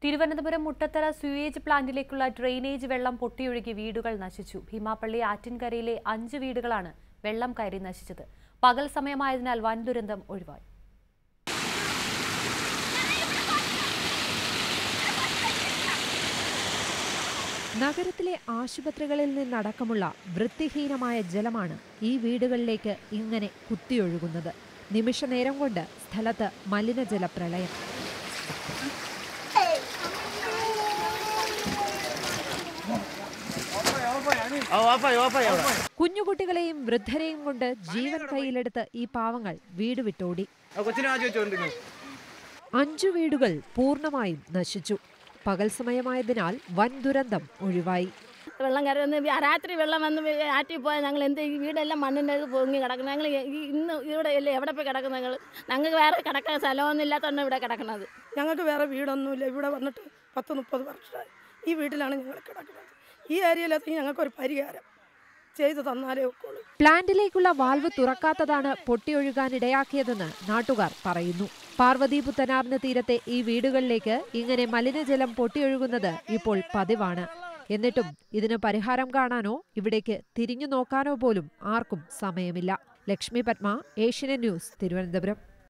Thiruvananthapuram Muttathara sewage പ്ലാന്റിലേക്കുള്ള drainage വെള്ളം പൊട്ടിയൊഴുകി വീടുകൾ നശിച്ചു ഭീമാപ്പള്ളി ആറ്റിൻകരയിലെ അഞ്ച് വീടുകളാണ് വെള്ളം കയറി നശിച്ചത് പകൽ സമയമായതിനാൽ വൻ ദുരന്തം ഒഴിവായി നഗരത്തിലെ ആശുപത്രികളിൽ നിന്നടക്കമുള്ള വൃത്തിഹീനമായ ജലമാണ് ഈ വീടുകളിലേക്ക് ഇങ്ങനെ കുത്തിയൊഴുകുന്നത് നിമിഷനേരം കൊണ്ട് സ്ഥലത്ത് മലിനജല പ്രളയം കുഞ്ഞുകുട്ടികളെയും വൃദ്ധരെയും കൊണ്ട് ജീവൻ കയ്യിലെടുത്ത് ഈ പാവങ്ങൾ വീട് വിട്ടോടി കൊച്ചിനെ ആ ചോദിച്ചോണ്ടിരുന്നു അഞ്ചു വീടുകൾ പൂർണ്ണമായും നശിച്ചു പകൽ സമയമായതിനാൽ വൻ ദുരന്തം ഒഴിവായി വെള്ളം കയറി വന്ന് വ്യ- രാത്രി വെള്ളം വന്ന് വി- ആറ്റിൽ പോയാൽ ഞങ്ങൾ എന്ത് ഈ വീടെല്ലാം മണ്ണിൻ്റെ ഇത് പൊങ്ങി കിടക്കണം ഞങ്ങൾ ഈ- ഇന്ന് ഇവിടെ അല്ലേ എവിടെ പോയി കിടക്കുന്നത് ഞങ്ങൾ ഞങ്ങൾക്ക് വേറെ കിടക്കാൻ സ്ഥലമൊന്നും ഇല്ലാത്തതുകൊണ്ട് ഇവിടെ കിടക്കുന്നത് ഞങ്ങൾക്ക് വേറെ വീടൊന്നുമില്ല ഇവിടെ വന്നിട്ട് പത്ത് മുപ്പത് വർഷമായി ഈ വീട്ടിലാണ് ഞങ്ങൾ കിടക്കുന്നത് ഈ ഏരിയയിലെത്തി ഞങ്ങൾക്കൊരു പരിഹാരം ചെയ്തു തന്നാലേ ഒക്കുള്ളൂ പ്ലാന്റിലേക്കുള്ള വാൽവ് തുറക്കാത്തതാണ് പൊട്ടിയൊഴുകാനിടയാക്കിയതെന്ന് നാട്ടുകാർ പറയുന്നു പാർവതി പുത്തനാറിന് തീരത്തെ ഈ വീടുകളിലേക്ക് ഇങ്ങനെ മലിനജലം പൊട്ടിയൊഴുകുന്നത് ഇപ്പോൾ പതിവാണ് എന്നിട്ടും ഇതിന് പരിഹാരം കാണാനോ ഇവിടേക്ക് തിരിഞ്ഞു നോക്കാനോ പോലും ആർക്കും സമയമില്ല ലക്ഷ്മി പത്മ ഏഷ്യൻ ന്യൂസ് തിരുവനന്തപുരം